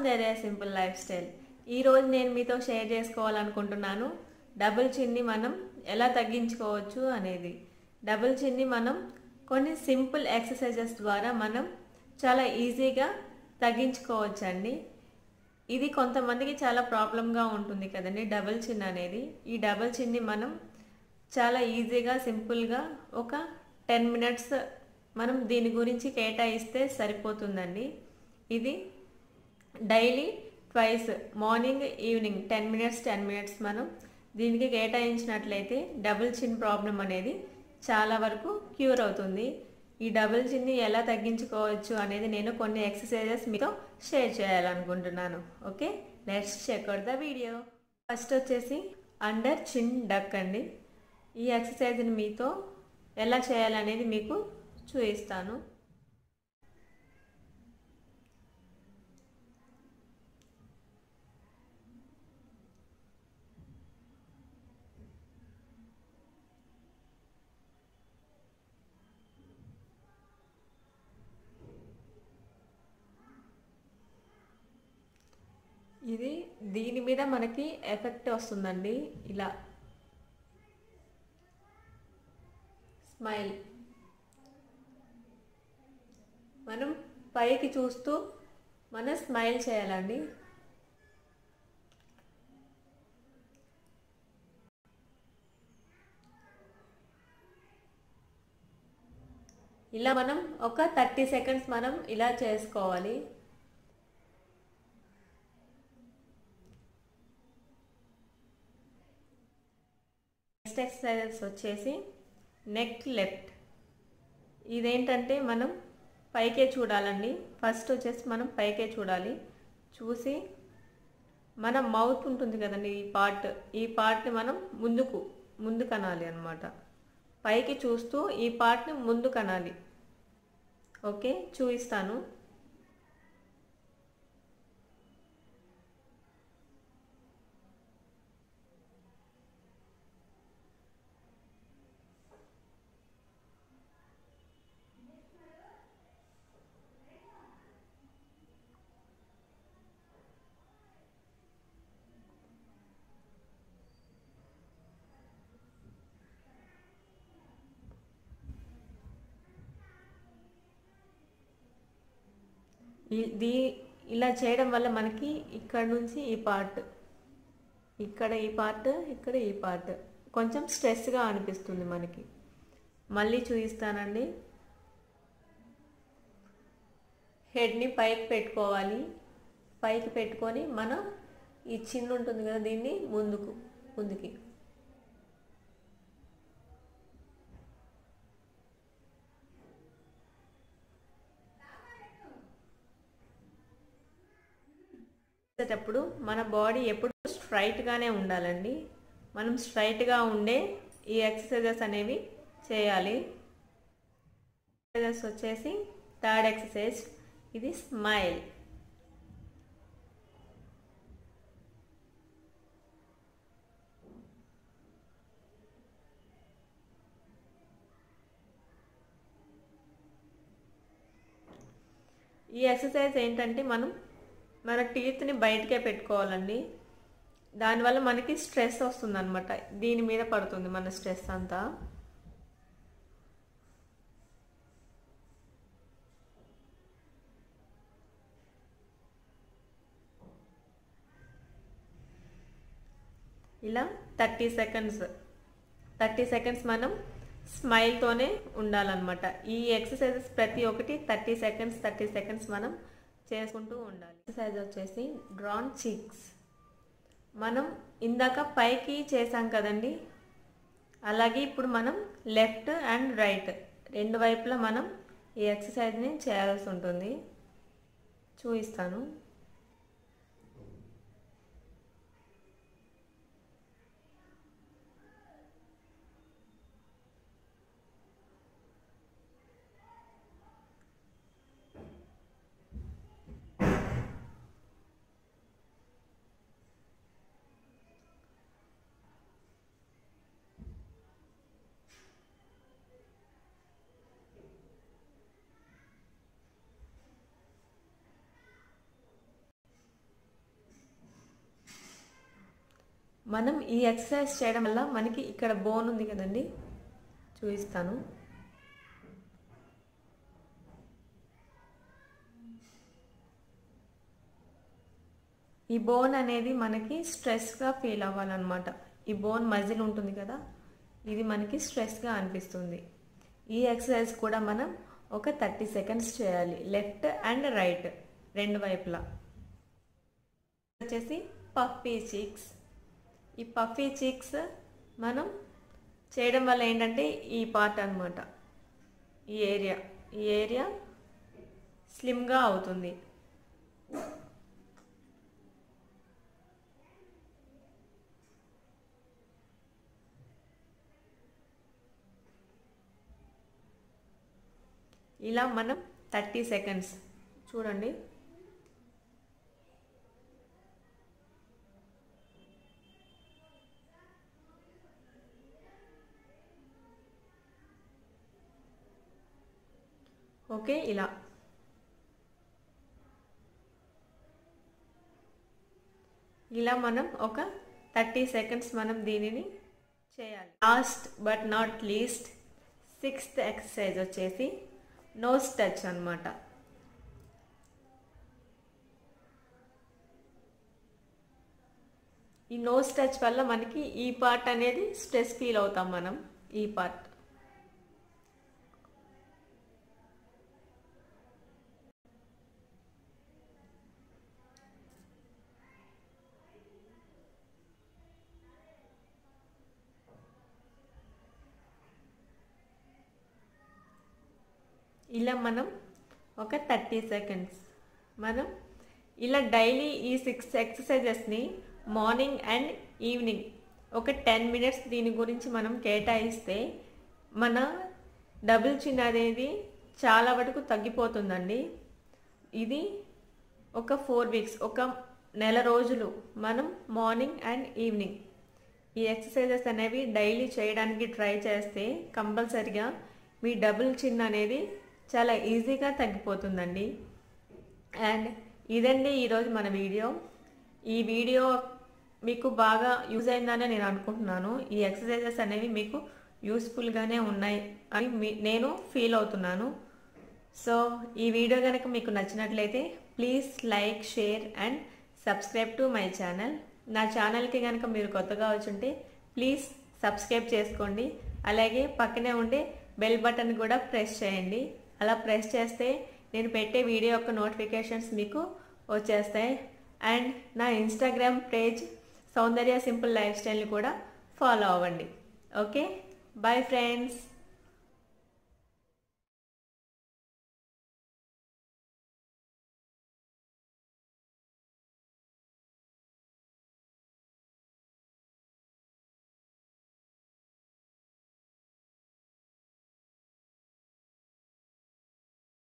సౌందర్య simple life style ఈరోజు నేను మీతో షేర్ చేసుకోవాలనుకుంటున్నాను డబుల్ చిన్ని మనం ఎలా తగ్గించుకోవచ్చు అనేది డబుల్ చిన్ని మనం కొన్ని సింపుల్ ఎక్సర్సైజెస్ ద్వారా మనం చాలా ఈజీగా తగ్గించుకోవచ్చు అండి ఇది కొంతమందికి చాలా ప్రాబ్లంగా ఉంటుంది కదండి డబుల్ చిన్ అనేది ఈ డబుల్ చిన్ని మనం చాలా ఈజీగా సింపుల్గా ఒక టెన్ మినిట్స్ మనం దీని గురించి కేటాయిస్తే సరిపోతుందండి ఇది daily twice morning evening ten minutes ten minutes మనం దీనికి కేటాయించినట్లయితే డబుల్ చిన్ ప్రాబ్లం అనేది చాలా వరకు క్యూర్ అవుతుంది ఈ డబుల్ చిన్ని ఎలా తగ్గించుకోవచ్చు అనేది నేను కొన్ని ఎక్సర్సైజెస్ మీతో షేర్ చేయాలనుకుంటున్నాను okay let's check out the video first వచ్చేసి అండర్ చిన్ డక్ అండి ఈ ఎక్సర్సైజ్ని మీతో ఎలా చేయాలనేది మీకు చూపిస్తాను ఇది దీని మీద మనకి ఎఫెక్ట్ వస్తుందండి ఇలా స్మైల్ మనం పైకి చూస్తూ మనం స్మైల్ చేయాలండి ఇలా మనం ఒక థర్టీ సెకండ్స్ మనం ఇలా చేసుకోవాలి నెక్స్ట్ ఎక్సర్సైజెస్ వచ్చేసి నెక్ లెఫ్ట్ ఇదేంటంటే మనం పైకే చూడాలండి ఫస్ట్ వచ్చేసి మనం పైకే చూడాలి చూసి మన మౌత్ ఉంటుంది కదండి ఈ పార్ట్ ఈ పార్ట్ని మనం ముందుకు ముందు కనాలి అనమాట పైకి చూస్తూ ఈ పార్ట్ని ముందు కనాలి ఓకే చూపిస్తాను ఇది ఇలా చేయడం వల్ల మనకి ఇక్కడ నుంచి ఈ పార్ట్ ఇక్కడ ఈ పార్ట్ ఇక్కడ ఈ పార్ట్ కొంచెం స్ట్రెస్గా అనిపిస్తుంది మనకి మళ్ళీ చూపిస్తానండి హెడ్ని పైకి పెట్టుకోవాలి పైకి పెట్టుకొని మనం ఈ చిన్న ఉంటుంది కదా దీన్ని ముందుకు ముందుకి చేసేటప్పుడు మన బాడీ ఎప్పుడు స్ట్రైట్గానే ఉండాలండి మనం స్ట్రైట్గా ఉండే ఈ ఎక్సర్సైజెస్ అనేవి చేయాలి ఎక్సర్సైజెస్ వచ్చేసి థర్డ్ ఎక్సర్సైజ్ ఇది స్మైల్ ఈ ఎక్సర్సైజ్ ఏంటంటే మనం మన టీత్ని బయటకే పెట్టుకోవాలండి దానివల్ల మనకి స్ట్రెస్ వస్తుంది అనమాట దీని మీద పడుతుంది మన స్ట్రెస్ అంతా ఇలా థర్టీ సెకండ్స్ థర్టీ సెకండ్స్ మనం స్మైల్తోనే ఉండాలన్నమాట ఈ ఎక్సర్సైజెస్ ప్రతి ఒక్కటి థర్టీ సెకండ్స్ థర్టీ సెకండ్స్ మనం చేసుకుంటూ ఉండాలి ఎక్సర్సైజ్ వచ్చేసి డ్రాన్ చీక్స్ మనం ఇందాక పైకి చేసాం కదండి అలాగే ఇప్పుడు మనం లెఫ్ట్ అండ్ రైట్ రెండు వైపులా మనం ఈ ఎక్సర్సైజ్ని చేయాల్సి ఉంటుంది చూపిస్తాను మనం ఈ ఎక్సర్సైజ్ చేయడం వల్ల మనకి ఇక్కడ బోన్ ఉంది కదండి చూపిస్తాను ఈ బోన్ అనేది మనకి స్ట్రెస్గా ఫీల్ అవ్వాలన్నమాట ఈ బోన్ మజిల్ ఉంటుంది కదా ఇది మనకి స్ట్రెస్గా అనిపిస్తుంది ఈ ఎక్సర్సైజ్ కూడా మనం ఒక థర్టీ సెకండ్స్ చేయాలి లెఫ్ట్ అండ్ రైట్ రెండు వైపులా వచ్చేసి పఫీ చీక్స్ ఈ పఫీ చీక్స్ మనం చేయడం వల్ల ఏంటంటే ఈ పార్ట్ అనమాట ఈ ఏరియా ఈ ఏరియా స్లిమ్గా అవుతుంది ఇలా మనం థర్టీ సెకండ్స్ చూడండి ఓకే ఇలా ఇలా మనం ఒక థర్టీ సెకండ్స్ మనం దీనిని చేయాలి last but not least sixth exercise వచ్చేసి నోస్ టచ్ అనమాట ఈ నోస్ టచ్ వల్ల మనకి ఈ పార్ట్ అనేది స్ట్రెస్ ఫీల్ అవుతాం మనం ఈ పార్ట్ ఇలా మనం ఒక థర్టీ సెకండ్స్ మనం ఇలా డైలీ ఈ సిక్స్ ఎక్సర్సైజెస్ని మార్నింగ్ అండ్ ఈవినింగ్ ఒక టెన్ మినిట్స్ దీని గురించి మనం కేటాయిస్తే మన డబుల్ చిన్ అనేది చాలా వరకు తగ్గిపోతుందండి ఇది ఒక ఫోర్ వీక్స్ ఒక నెల రోజులు మనం మార్నింగ్ అండ్ ఈవినింగ్ ఈ ఎక్సర్సైజెస్ అనేవి డైలీ చేయడానికి ట్రై చేస్తే కంపల్సరిగా మీ డబుల్ చిన్ అనేది చాలా ఈజీగా తగ్గిపోతుందండి అండ్ ఇదండి ఈరోజు మన వీడియో ఈ వీడియో మీకు బాగా యూజ్ అయిందని నేను అనుకుంటున్నాను ఈ ఎక్సర్సైజెస్ అనేవి మీకు యూస్ఫుల్గానే ఉన్నాయి అని మీ నేను ఫీల్ అవుతున్నాను సో ఈ వీడియో కనుక మీకు నచ్చినట్లయితే please like share and subscribe to my channel నా ఛానల్కి కనుక మీరు కొత్తగా వచ్చుంటే ప్లీజ్ సబ్స్క్రైబ్ చేసుకోండి అలాగే పక్కనే ఉండే బెల్ బటన్ కూడా ప్రెస్ చేయండి అలా ప్రెస్ చేస్తే నేను పెట్టే వీడియో యొక్క నోటిఫికేషన్స్ మీకు వచ్చేస్తాయి అండ్ నా Instagram page Soundarya simple life స్టైల్ని కూడా ఫాలో అవ్వండి ఓకే బాయ్ ఫ్రెండ్స్